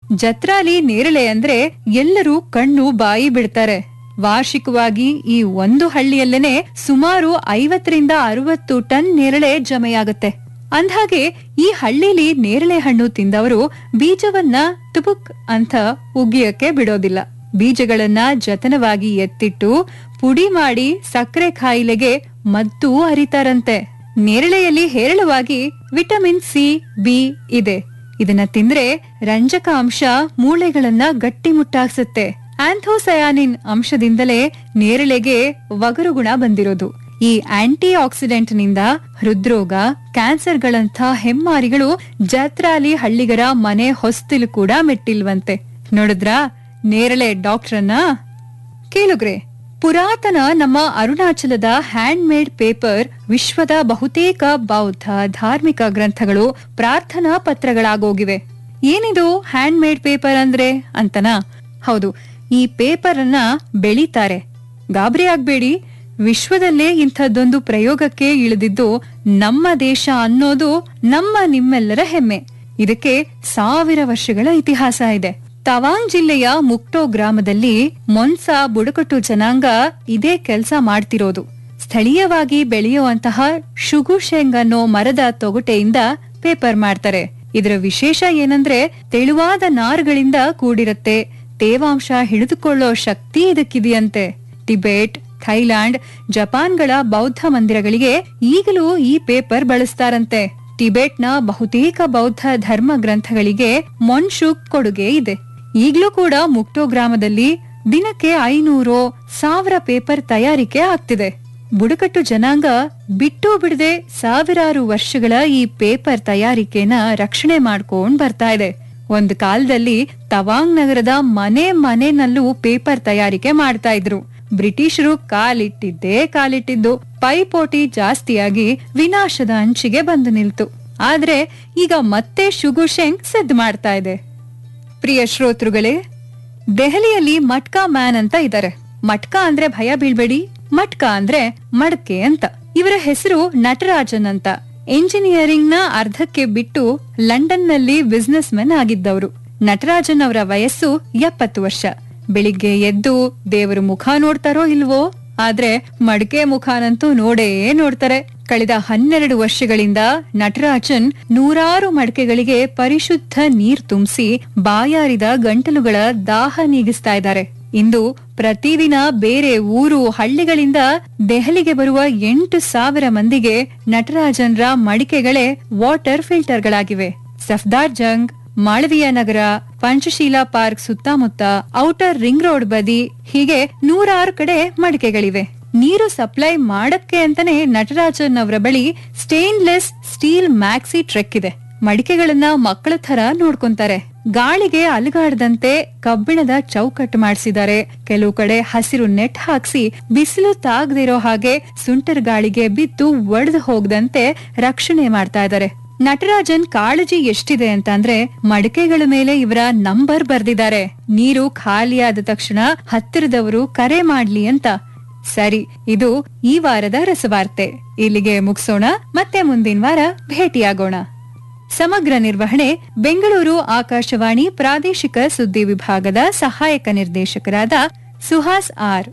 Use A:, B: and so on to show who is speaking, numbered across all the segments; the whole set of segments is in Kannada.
A: ಜತ್ರಾಲಿ ನೇರಳೆ ಅಂದ್ರೆ ಎಲ್ಲರೂ ಕಣ್ಣು ಬಾಯಿ ಬಿಡ್ತಾರೆ ವಾರ್ಷಿಕವಾಗಿ ಈ ಒಂದು ಹಳ್ಳಿಯಲ್ಲೇನೆ ಸುಮಾರು ಐವತ್ತರಿಂದ ಅರವತ್ತು ಟನ್ ನೇರಳೆ ಜಮೆಯಾಗುತ್ತೆ ಅಂದ್ಹಾಗೆ ಈ ಹಳ್ಳಿಲಿ ನೇರಳೆ ಹಣ್ಣು ತಿಂದವರು ಬೀಜವನ್ನ ತುಬುಕ್ ಅಂತ ಉಗಿಯಕ್ಕೆ ಬಿಡೋದಿಲ್ಲ ಬೀಜಗಳನ್ನ ಜತನವಾಗಿ ಎತ್ತಿಟ್ಟು ಪುಡಿ ಮಾಡಿ ಸಕ್ಕರೆ ಕಾಯಿಲೆಗೆ ಮದ್ದು ಅರಿತಾರಂತೆ ನೇರಳೆಯಲ್ಲಿ ಹೇರಳವಾಗಿ ವಿಟಮಿನ್ ಸಿ ಬಿ ಇದೆ ಇದನ್ನ ತಿಂದ್ರೆ ರಂಜಕ ಅಂಶ ಮೂಳೆಗಳನ್ನ ಗಟ್ಟಿಮುಟ್ಟಾಗ್ಸುತ್ತೆ ಆಂಥೋಸಯಾನಿನ್ ಅಂಶದಿಂದಲೇ ನೇರಳೆಗೆ ಒಗರು ಗುಣ ಬಂದಿರೋದು ಈ ಆಂಟಿ ಆಕ್ಸಿಡೆಂಟ್ ನಿಂದ ಹೃದ್ರೋಗ ಕ್ಯಾನ್ಸರ್ಗಳಂಥ ಹೆಮ್ಮಾರಿಗಳು ಜಾತ್ರಾಲಿ ಹಳ್ಳಿಗರ ಮನೆ ಹೊಸ್ತಿಲು ಕೂಡ ಮೆಟ್ಟಿಲ್ವಂತೆ ನೋಡಿದ್ರಾ ನೇರಳೆ ಡಾಕ್ಟ್ರನ್ನ ಕೇಳುಗ್ರೆ ಪುರಾತನ ನಮ್ಮ ಅರುಣಾಚಲದ ಹ್ಯಾಂಡ್ ಮೇಡ್ ಪೇಪರ್ ವಿಶ್ವದ ಬಹುತೇಕ ಬೌದ್ಧ ಧಾರ್ಮಿಕ ಗ್ರಂಥಗಳು ಪ್ರಾರ್ಥನಾ ಪತ್ರಗಳಾಗೋಗಿವೆ ಏನಿದು ಹ್ಯಾಂಡ್ ಮೇಡ್ ಪೇಪರ್ ಅಂದ್ರೆ ಅಂತನಾ ಹೌದು ಈ ಪೇಪರ್ ಅನ್ನ ಬೆಳೀತಾರೆ ಗಾಬರಿ ಆಗ್ಬೇಡಿ ವಿಶ್ವದಲ್ಲೇ ಇಂಥದ್ದೊಂದು ಪ್ರಯೋಗಕ್ಕೆ ಇಳಿದಿದ್ದು ನಮ್ಮ ದೇಶ ಅನ್ನೋದು ನಮ್ಮ ನಿಮ್ಮೆಲ್ಲರ ಹೆಮ್ಮೆ ಇದಕ್ಕೆ ಸಾವಿರ ವರ್ಷಗಳ ಇತಿಹಾಸ ಇದೆ ತವಾಂಗ್ ಜಿಲ್ಲೆಯ ಮುಕ್ಟೋ ಗ್ರಾಮದಲ್ಲಿ ಮೊನ್ಸ ಬುಡಕಟ್ಟು ಜನಾಂಗ ಇದೇ ಕೆಲಸ ಮಾಡ್ತಿರೋದು ಸ್ಥಳೀಯವಾಗಿ ಬೆಳೆಯುವಂತಹ ಶುಗುಶೆಂಗ್ ಅನ್ನೋ ಮರದ ತೊಗಟೆಯಿಂದ ಪೇಪರ್ ಮಾಡ್ತಾರೆ ಇದರ ವಿಶೇಷ ಏನಂದ್ರೆ ತೆಳುವಾದ ನಾರುಗಳಿಂದ ಕೂಡಿರತ್ತೆ ತೇವಾಂಶ ಹಿಡಿದುಕೊಳ್ಳೋ ಶಕ್ತಿ ಇದಕ್ಕಿದೆಯಂತೆ ಟಿಬೆಟ್ ಥೈಲ್ಯಾಂಡ್ ಜಪಾನ್ಗಳ ಬೌದ್ಧ ಮಂದಿರಗಳಿಗೆ ಈಗಲೂ ಈ ಪೇಪರ್ ಬಳಸ್ತಾರಂತೆ ಟಿಬೆಟ್ನ ಬಹುತೇಕ ಬೌದ್ಧ ಧರ್ಮ ಗ್ರಂಥಗಳಿಗೆ ಮೊನ್ಶುಕ್ ಕೊಡುಗೆ ಇದೆ ಈಗ್ಲೂ ಕೂಡ ಮುಕ್ಟೋ ಗ್ರಾಮದಲ್ಲಿ ದಿನಕ್ಕೆ ಐನೂರು ಸಾವಿರ ಪೇಪರ್ ತಯಾರಿಕೆ ಆಗ್ತಿದೆ ಬುಡಕಟ್ಟು ಜನಾಂಗ ಬಿಟ್ಟು ಬಿಡದೆ ಸಾವಿರಾರು ವರ್ಷಗಳ ಈ ಪೇಪರ್ ತಯಾರಿಕೆನ ರಕ್ಷಣೆ ಮಾಡ್ಕೊಂಡ್ ಬರ್ತಾ ಇದೆ ಒಂದ್ ಕಾಲದಲ್ಲಿ ತವಾಂಗ್ ನಗರದ ಮನೆ ಮನೆನಲ್ಲೂ ಪೇಪರ್ ತಯಾರಿಕೆ ಮಾಡ್ತಾ ಇದ್ರು ಬ್ರಿಟಿಷರು ಕಾಲಿಟ್ಟಿದ್ದೇ ಕಾಲಿಟ್ಟಿದ್ದು ಪೈಪೋಟಿ ಜಾಸ್ತಿಯಾಗಿ ವಿನಾಶದ ಅಂಚಿಗೆ ಬಂದು ನಿಲ್ತು ಆದ್ರೆ ಈಗ ಮತ್ತೆ ಶುಗುಶೆಂಗ್ ಸದ್ದು ಮಾಡ್ತಾ ಇದೆ ಪ್ರಿಯ ಶ್ರೋತೃಗಳೇ ದೆಹಲಿಯಲ್ಲಿ ಮಟ್ಕಾ ಮ್ಯಾನ್ ಅಂತ ಇದ್ದಾರೆ ಮಟ್ಕಾ ಅಂದ್ರೆ ಭಯ ಬೀಳ್ಬೇಡಿ ಮಟ್ಕಾ ಅಂದ್ರೆ ಮಡಕೆ ಅಂತ ಇವರ ಹೆಸರು ನಟರಾಜನ್ ಅಂತ ಎಂಜಿನಿಯರಿಂಗ್ ನ ಅರ್ಧಕ್ಕೆ ಬಿಟ್ಟು ಲಂಡನ್ ನಲ್ಲಿ ಬಿಸ್ನೆಸ್ ಮೆನ್ ಆಗಿದ್ದವರು ನಟರಾಜನ್ ಅವರ ವಯಸ್ಸು ಎಪ್ಪತ್ತು ವರ್ಷ ಬೆಳಿಗ್ಗೆ ಎದ್ದು ದೇವರು ಮುಖ ನೋಡ್ತಾರೋ ಇಲ್ವೋ ಆದ್ರೆ ಮಡಕೆ ಮುಖಾನಂತೂ ನೋಡೇ ನೋಡ್ತಾರೆ ಕಳೆದ ಹನ್ನೆರಡು ವರ್ಷಗಳಿಂದ ನಟರಾಜನ್ ನೂರಾರು ಮಡಕೆಗಳಿಗೆ ಪರಿಶುದ್ಧ ನೀರ್ ತುಂಬಿಸಿ ಬಾಯಾರಿದ ಗಂಟಲುಗಳ ದಾಹ ನೀಗಿಸ್ತಾ ಇದ್ದಾರೆ ಇಂದು ಪ್ರತಿದಿನ ಬೇರೆ ಊರು ಹಳ್ಳಿಗಳಿಂದ ದೆಹಲಿಗೆ ಬರುವ ಎಂಟು ಸಾವಿರ ಮಂದಿಗೆ ನಟರಾಜನ್ರ ಮಡಿಕೆಗಳೇ ವಾಟರ್ ಫಿಲ್ಟರ್ಗಳಾಗಿವೆ ಸಫ್ದಾರ್ ಜಂಗ್ ಮಾಳವಿಯ ನಗರ ಪಂಚಶೀಲ ಪಾರ್ಕ್ ಸುತ್ತಮುತ್ತ ಔಟರ್ ರಿಂಗ್ ರೋಡ್ ಬದಿ ಹೀಗೆ ನೂರಾರು ಕಡೆ ಮಡಿಕೆಗಳಿವೆ ನೀರು ಸಪ್ಲೈ ಮಾಡಕ್ಕೆ ಅಂತಾನೆ ನಟರಾಜನ್ ಅವರ ಬಳಿ ಸ್ಟೇನ್ಲೆಸ್ ಸ್ಟೀಲ್ ಮ್ಯಾಕ್ಸಿ ಟ್ರೆಕ್ ಇದೆ ಮಡಿಕೆಗಳನ್ನ ಮಕ್ಕಳ ತರ ನೋಡ್ಕೊಂತಾರೆ ಗಾಳಿಗೆ ಅಲುಗಾಡದಂತೆ ಕಬ್ಬಿಣದ ಚೌಕಟ್ಟು ಮಾಡಿಸಿದ್ದಾರೆ ಕೆಲವು ಕಡೆ ಹಸಿರು ನೆಟ್ ಹಾಕ್ಸಿ ಬಿಸಿಲು ತಾಗದಿರೋ ಹಾಗೆ ಸುಂಟರ್ ಗಾಳಿಗೆ ಬಿದ್ದು ಒಡೆದು ಹೋಗದಂತೆ ರಕ್ಷಣೆ ಮಾಡ್ತಾ ಇದ್ದಾರೆ ನಟರಾಜನ್ ಕಾಳಜಿ ಎಷ್ಟಿದೆ ಅಂತ ಅಂದ್ರೆ ಮಡಿಕೆಗಳ ಮೇಲೆ ಇವರ ನಂಬರ್ ಬರ್ದಿದ್ದಾರೆ ನೀರು ಖಾಲಿಯಾದ ತಕ್ಷಣ ಹತ್ತಿರದವರು ಕರೆ ಮಾಡ್ಲಿ ಅಂತ ಸರಿ ಇದು ಈ ವಾರದ ರಸವಾರ್ತೆ ಇಲ್ಲಿಗೆ ಮುಗಿಸೋಣ ಮತ್ತೆ ಮುಂದಿನ ವಾರ ಭೇಟಿಯಾಗೋಣ ಸಮಗ್ರ ನಿರ್ವಹಣೆ ಬೆಂಗಳೂರು ಆಕಾಶವಾಣಿ ಪ್ರಾದೇಶಿಕ ಸುದ್ದಿ ವಿಭಾಗದ ಸಹಾಯಕ ನಿರ್ದೇಶಕರಾದ ಸುಹಾಸ್ ಆರ್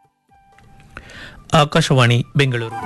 B: ಆಕಾಶವಾಣಿ ಬೆಂಗಳೂರು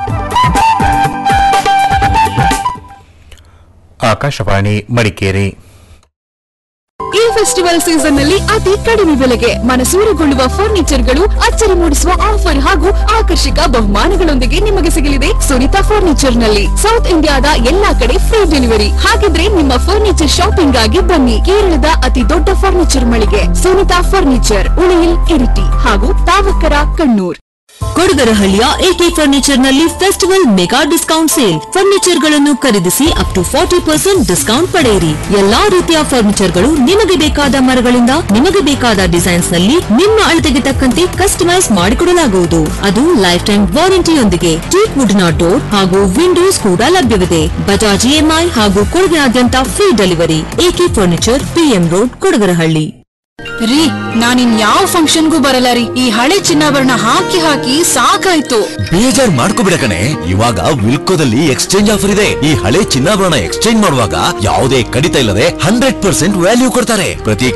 C: ಆಕಾಶವಾಣಿ ಮಡಿಕೇರಿ
D: ಈ ಫೆಸ್ಟಿವಲ್ ಸೀಸನ್ ನಲ್ಲಿ ಅತಿ ಕಡಿಮೆ ಬೆಲೆಗೆ ಮನಸೂರೆಗೊಳ್ಳುವ ಫರ್ನಿಚರ್ಗಳು ಅಚ್ಚರಿ ಮೂಡಿಸುವ ಆಫರ್ ಹಾಗೂ ಆಕರ್ಷಕ ಬಹುಮಾನಗಳೊಂದಿಗೆ ನಿಮಗೆ ಸಿಗಲಿದೆ ಸುನಿತಾ ಫರ್ನಿಚರ್ ನಲ್ಲಿ ಸೌತ್ ಇಂಡಿಯಾದ ಎಲ್ಲಾ ಕಡೆ ಫ್ರೀ ಡೆಲಿವರಿ ಹಾಗಿದ್ರೆ ನಿಮ್ಮ ಫರ್ನಿಚರ್ ಶಾಪಿಂಗ್ ಆಗಿ ಬನ್ನಿ ಕೇರಳದ ಅತಿ ದೊಡ್ಡ ಫರ್ನಿಚರ್ ಮಳಿಗೆ ಸುನಿತಾ ಫರ್ನಿಚರ್ ಉಳಿಯಿಲ್ ಇರಿಟಿ ಹಾಗೂ ತಾವಕರ ಕಣ್ಣೂರ್
E: ಕೊಡಗರಹಳ್ಳಿಯ ಎಕೆ ಫರ್ನಿಚರ್ ನಲ್ಲಿ festival mega discount sale furniture ಗಳನ್ನು ಖರೀದಿಸಿ up to forty percent discount ಪಡೆಯಿರಿ ಎಲ್ಲಾ ರೀತಿಯ ಫರ್ನಿಚರ್ ಗಳು ನಿಮಗೆ ಬೇಕಾದ ಮರಗಳಿಂದ ನಿಮಗೆ ಬೇಕಾದ ಡಿಸೈನ್ಸ್ ನಲ್ಲಿ ನಿಮ್ಮ ಅಳತೆಗೆ ತಕ್ಕಂತೆ ಕಸ್ಟಮೈಸ್ ಮಾಡಿಕೊಡಲಾಗುವುದು ಅದು ಲೈಫ್ ಟೈಮ್ ವಾರಂಟಿಯೊಂದಿಗೆ ಟೀಕ್ ವುಡ್ನ ಡೋರ್ ಹಾಗೂ ವಿಂಡೋಸ್ ಕೂಡ ಲಭ್ಯವಿದೆ ಬಜಾಜ್ ಇಎಂಐ ಹಾಗೂ ಕೊಡಗಿನಾದ್ಯಂತ free delivery AK furniture PM road Kodagarahalli
D: ರೀ ನಾನಿನ್ ಯಾವ ಫಂಕ್ಷನ್ಗೂ ಬರಲ್ಲ ರೀ ಈ ಹಳೆ ಚಿನ್ನಾಭರಣ ಹಾಕಿ ಹಾಕಿ ಸಾಕಾಯ್ತು
F: ಬೇಜಾರ್ ಮಾಡ್ಕೋಬಿಡ ಕಣೆ ಇವಾಗ ವಿಲ್ಕೋದಲ್ಲಿ ಎಕ್ಸ್ಚೇಂಜ್ ಆಫರ್ ಇದೆ ಈ ಹಳೆ ಚಿನ್ನಾಭರಣ ಎಕ್ಸ್ಚೇಂಜ್ ಮಾಡುವಾಗ ಯಾವುದೇ ಕಡಿತ ಇಲ್ಲದೆ ಹಂಡ್ರೆಡ್ ಪರ್ಸೆಂಟ್ ವ್ಯಾಲ್ಯೂ ಕೊಡ್ತಾರೆ ಪ್ರತಿ